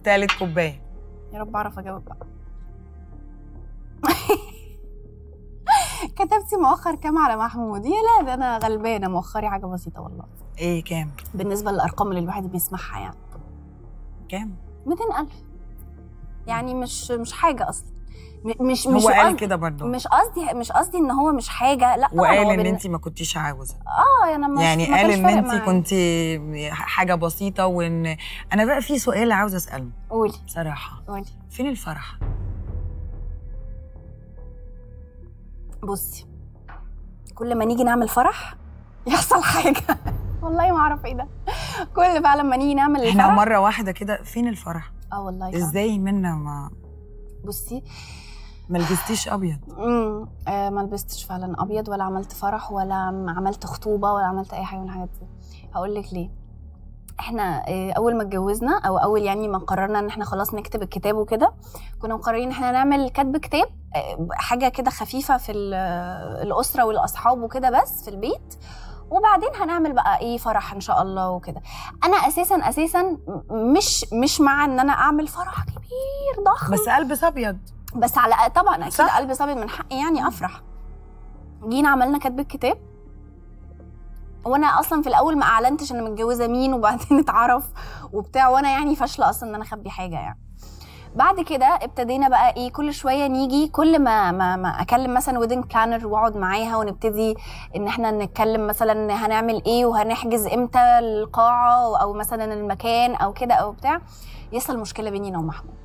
تالت كوبايه يا رب اعرف اجاوب بقى كتبتي مؤخر كام على محمود يا لا ده انا غلبانه مؤخري حاجه بسيطه والله ايه كام بالنسبه للارقام اللي الواحد بيسمعها يعني كام 200000 يعني مش مش حاجه اصلا م- مش هو مش قال قصدي كده برضه مش قصدي مش قصدي ان هو مش حاجه لا طبعاً وقال هو ان بالن- انت ما كنتيش عاوزه اه انا مش يعني ما قال كانش ان فارق انت معايا. كنت حاجه بسيطه وان انا بقى في سؤال عاوزه اساله قولي بصراحه قولي فين الفرح بصي كل ما نيجي نعمل فرح يحصل حاجه والله ما اعرف ايه ده كل بقى لما نيجي نعمل احنا الفرح مره واحده كده فين الفرح اه والله فعلا. ازاي منا ما بصي ما لبستيش ابيض امم آه ما لبستش فعلا ابيض ولا عملت فرح ولا عم- عملت خطوبه ولا عملت اي حاجه من الحاجات دي هقول لك ليه احنا آه، اول ما اتجوزنا او اول يعني ما قررنا ان احنا خلاص نكتب الكتاب وكده كنا مقررين ان احنا نعمل كتب كتاب آه، حاجه كده خفيفه في ال- الاسره والاصحاب وكده بس في البيت وبعدين هنعمل بقى ايه فرح ان شاء الله وكده انا اساسا اساسا م- مش مش مع ان انا اعمل فرح كبير ضخم بس البس ابيض بس على طبعا اكيد صح. قلب صابر من حقي يعني افرح جينا عملنا كاتب الكتاب وانا اصلا في الاول ما اعلنتش انا متجوزه مين وبعدين اتعرف وبتاع وانا يعني فاشله اصلا ان انا اخبي حاجه يعني بعد كده ابتدينا بقى ايه كل شويه نيجي كل ما ما, ما اكلم مثلا ويدنج بلانر واقعد معاها ونبتدي ان احنا نتكلم مثلا هنعمل ايه وهنحجز امتى القاعه او مثلا المكان او كده او بتاع يحصل مشكله بيني انا ومحمود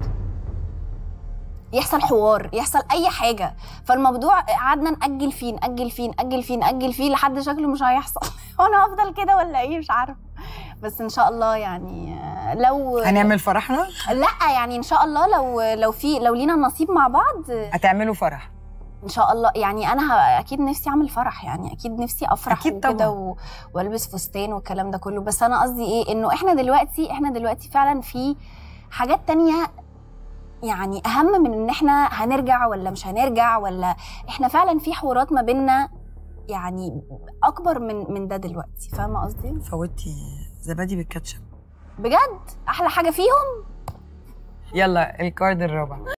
يحصل حوار يحصل اي حاجه فالموضوع قعدنا ناجل فيه ناجل فيه ناجل فيه ناجل فيه لحد شكله مش هيحصل وانا هفضل كده ولا ايه مش عارفه بس ان شاء الله يعني آه، لو هنعمل فرحنا لا يعني ان شاء الله لو لو في لو لينا نصيب مع بعض آه، هتعملوا فرح ان شاء الله يعني انا ه- اكيد نفسي اعمل فرح يعني اكيد نفسي افرح أكيد وكده طبعاً. و... والبس فستان والكلام ده كله بس انا قصدي ايه انه احنا دلوقتي احنا دلوقتي فعلا في حاجات تانية يعني اهم من ان احنا هنرجع ولا مش هنرجع ولا احنا فعلا في حوارات ما بيننا يعني اكبر من من ده دلوقتي فاهمه قصدي فوتي زبادي بالكاتشب بجد احلى حاجه فيهم يلا الكارد الرابع